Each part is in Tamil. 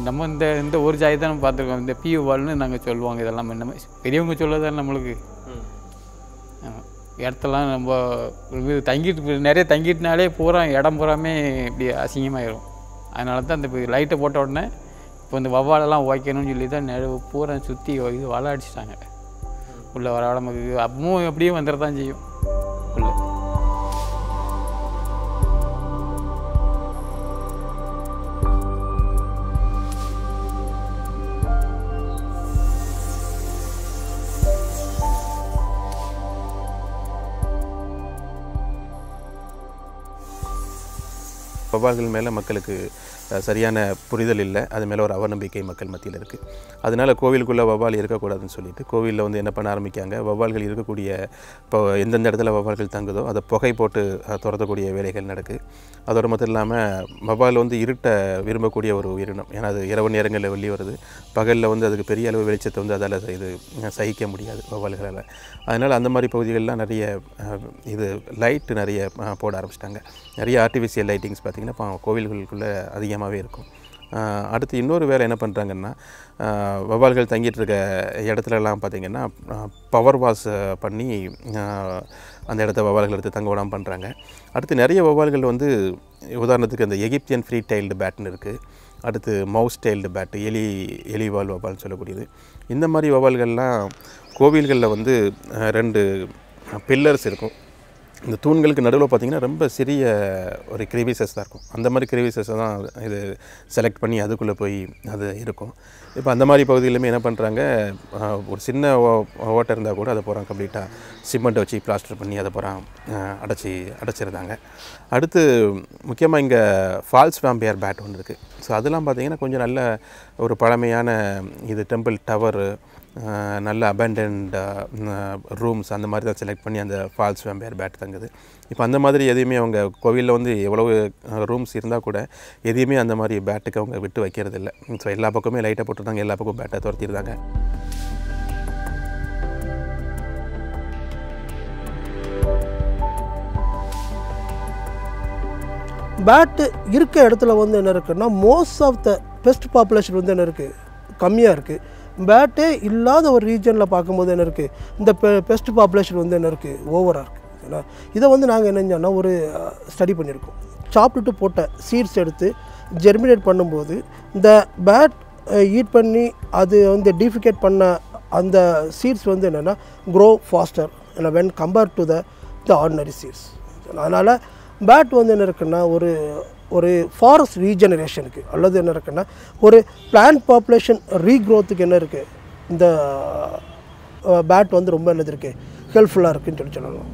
நம்ம இந்த இந்த ஒரு ஜாதி தான் நம்ம பார்த்துருக்கோம் இந்த பியூ வால்னு நாங்கள் சொல்லுவாங்க இதெல்லாம் நம்ம பெரியவங்க சொல்லதான் நம்மளுக்கு ஆமா. இடத்தெல்லாம் நம்ம இது தங்கிட்டு நிறைய தங்கிட்டுனாலே பூரா இடம் பூராமே இப்படி அசிங்கமாயிரும் அதனால தான் இந்த லைட்டை போட்ட உடனே இப்போ இந்த வவ்வாலெல்லாம் வைக்கணும்னு சொல்லி தான் நெ பூரா சுற்றி இது வலை அடிச்சிட்டாங்க உள்ளே வர நமக்கு அப்பவும் எப்படியும் வந்துட செய்யும் உள்ள வவ்வால்கள் மேலே மக்களுக்கு அஹ், சரியான புரிதல் இல்லை அது மேலே ஒரு அவநம்பிக்கை மக்கள் மத்தியில் இருக்குது அதனால் கோவிலுக்குள்ளே வவ்வால் இருக்கக்கூடாதுன்னு சொல்லிட்டு கோவிலில் வந்து என்ன பண்ண ஆரம்பிக்காங்க வவ்வால்கள் இருக்கக்கூடிய இப்போ எந்தெந்த இடத்துல வவ்வால்கள் தங்குதோ அதை புகை போட்டு அஹ், துரத்தக்கூடிய வேலைகள் நடக்குது அதோடு மட்டும் இல்லாமல் வவ்வால் வந்து இருட்டை விரும்பக்கூடிய ஒரு உயிரினம் ஏன்னா அது இரவு நேரங்களில் வெளியே வருது பகலில் வந்து அதுக்கு பெரிய அளவு வெளிச்சத்தை வந்து அதால் இது அஹ், சகிக்க முடியாது வவ்வால்களால் அதனால் அந்த மாதிரி பகுதிகளெலாம் நிறைய அஹ், இது லைட்டு நிறைய அஹ், போட ஆரம்பிச்சிட்டாங்க நிறைய ஆர்டிஃபிஷியல் லைட்டிங்ஸ் பார்த்திங்கன்னா இப்போ கோவில்களுக்குள்ளே அதிகமாகவே இருக்கும் அஹ், அடுத்து இன்னொரு வேலை என்ன பண்ணுறாங்கன்னா வவ்வால்கள் தங்கிட்டு இருக்க இடத்துலலாம் பார்த்திங்கன்னா பவர் வாஷ் பண்ணி அஹ், அந்த இடத்த வவ்வால்கள் எடுத்து தங்க விடாமல் பண்ணுறாங்க அடுத்து நிறைய வவ்வால்கள் வந்து உதாரணத்துக்கு அந்த எகிப்தியன் ஃப்ரீ டைல்டு பேட்னு இருக்குது அடுத்து மவுஸ் டைல்டு பேட்டு எலி எலி வால் வவ்வால்னு சொல்லக்கூடியது இந்த மாதிரி வவ்வால்கள்லாம் கோவில்களில் வந்து அஹ், ரெண்டு பில்லர்ஸ் இருக்கும் இந்த தூண்களுக்கு நடுவில் பார்த்தீங்கன்னா ரொம்ப சிறிய ஒரு கிரிவிசஸ் தான் இருக்கும் அந்த மாதிரி கிரிவிசஸை தான் இது செலக்ட் பண்ணி அதுக்குள்ளே போய் அது இருக்கும் இப்போ அந்த மாதிரி பகுதியிலுமே என்ன பண்ணுறாங்க ஒரு சின்ன ஓ- ஓட்டை இருந்தால் கூட அதை போகிறாங்க கம்ப்ளீட்டாக சிமெண்ட்டை வச்சு பிளாஸ்டர் பண்ணி அதை போகிறாங்க அடைச்சி அடைச்சிருந்தாங்க அடுத்து முக்கியமாக இங்கே ஃபால்ஸ் வேம்பியர் பேட் ஒன்று இருக்குது ஸோ அதெல்லாம் பார்த்தீங்கன்னா கொஞ்சம் நல்ல ஒரு பழமையான இது டெம்பிள் டவரு நல்ல அபேண்டன்ட் ரூம்ஸ் அந்த மாதிரி தான் செலக்ட் பண்ணி அந்த ஃபால்ஸ் வேம்பையர் பேட் தங்குது இப்போ அந்த மாதிரி எதையுமே அவங்க கோவிலில் வந்து எவ்வளவு ரூம்ஸ் இருந்தால் கூட எதையுமே அந்த மாதிரி பேட்டுக்கு அவங்க விட்டு வைக்கிறது இல்லை ஸோ எல்லா பக்கமே லைட்டை போட்டுருந்தாங்க எல்லா பக்கமும் பேட்டை துரத்திருந்தாங்க பேட்டு இருக்க இடத்துல வந்து என்ன இருக்குன்னா most of the best population வந்து என்ன இருக்குது கம்மியாக இருக்குது பேட்டே இல்லாத ஒரு ரீஜனில் பார்க்கும்போது என்ன இருக்குது இந்த பெ பெஸ்ட் பாப்புலேஷன் வந்து என்ன இருக்குது ஓவராக இருக்குது ஏன்னா இதை வந்து நாங்கள் என்ன செஞ்சோம்னா ஒரு ஸ்டடி பண்ணியிருக்கோம் சாப்பிட்டுட்டு போட்ட சீட்ஸ் எடுத்து ஜெர்மினேட் பண்ணும்போது இந்த பேட் ஈட் பண்ணி அது வந்து டிஃபிகேட் பண்ண அந்த சீட்ஸ் வந்து என்னென்னா grow faster when compare to the the ordinary seeds அதனால் பேட் வந்து என்ன இருக்குன்னா ஒரு ஒரு ஃபாரஸ்ட் ரீஜெனரேஷனுக்கு அல்லது என்ன இருக்குன்னா ஒரு பிளான்ட் பாப்புலேஷன் ரீக்ரோத்துக்கு என்ன இருக்குது இந்த பேட் வந்து ரொம்ப என்னது இருக்குது ஹெல்ப்ஃபுல்லாக இருக்குன்னு சொல்லி சொல்லலாம்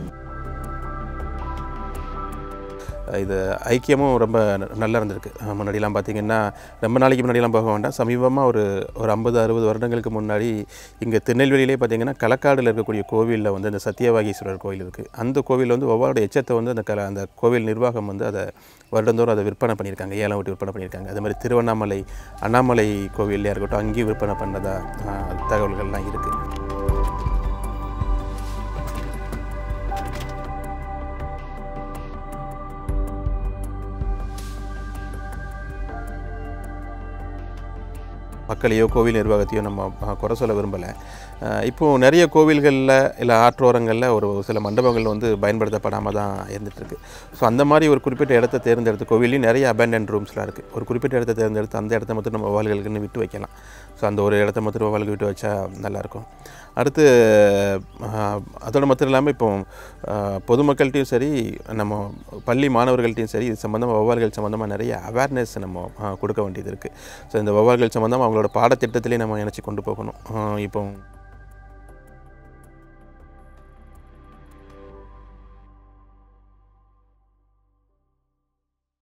இது ஐக்கியமும் ரொம்ப ந- நல்லா இருந்திருக்கு அஹ் முன்னாடிலாம் பார்த்தீங்கன்னா ரொம்ப நாளைக்கு முன்னாடிலாம் போக வேண்டாம் சமீபமாக ஒரு ஒரு ஐம்பது அறுபது வருடங்களுக்கு முன்னாடி இங்கே திருநெல்வேலியிலே பார்த்தீங்கன்னா களக்காடில் இருக்கக்கூடிய கோவிலில் வந்து அந்த சத்தியவாகீஸ்வரர் கோவில் இருக்குது அந்த கோவில் வந்து ஒவ்வொரு எச்சத்தை வந்து அந்த கல அந்த கோவில் நிர்வாகம் வந்து அதை வருடந்தோறும் அதை விற்பனை பண்ணியிருக்காங்க ஏலம் விட்டு விற்பனை பண்ணியிருக்காங்க அதே மாதிரி திருவண்ணாமலை அண்ணாமலை கோவில்லையா இருக்கட்டும் அங்கேயும் விற்பனை பண்ணதா அஹ், தகவல்கள்லாம் இருக்குது மக்களையோ கோவில் நிர்வாகத்தையோ நம்ம அஹ், குறை சொல்ல விரும்பலை இப்போது நிறைய கோவில்களில் இல்லை ஆற்றோரங்களில் ஒரு சில மண்டபங்கள் வந்து பயன்படுத்தப்படாமல் தான் இருந்துகிட்ருக்கு ஸோ அந்த மாதிரி ஒரு குறிப்பிட்ட இடத்த தேர்ந்தெடுத்து கோவிலையும் நிறைய அபேண்டன்ட் ரூம்ஸ்லாம் இருக்குது ஒரு குறிப்பிட்ட இடத்த தேர்ந்தெடுத்து அந்த இடத்த மட்டும் நம்ம வவால்களுக்குன்னு விட்டு வைக்கலாம் ஸோ அந்த ஒரு இடத்த மட்டும் வவாலுக்கு விட்டு வச்சா நல்லாயிருக்கும் அடுத்து அஹ், அதோட மட்டும் இல்லாமல் இப்போ அஹ், பொதுமக்கள்கிட்டையும் சரி நம்ம பள்ளி மாணவர்கள்ட்டையும் சரி இது சம்மந்தமாக வவ்வால்கள் சம்மந்தமாக நிறைய அவேர்னஸ் நம்ம அஹ், கொடுக்க வேண்டியது இருக்குது ஸோ இந்த வவ்வால்கள் சம்மந்தமாக அவங்களோட பாடத்திட்டத்திலே நம்ம நினச்சி கொண்டு போகணும் அஹ், இப்போ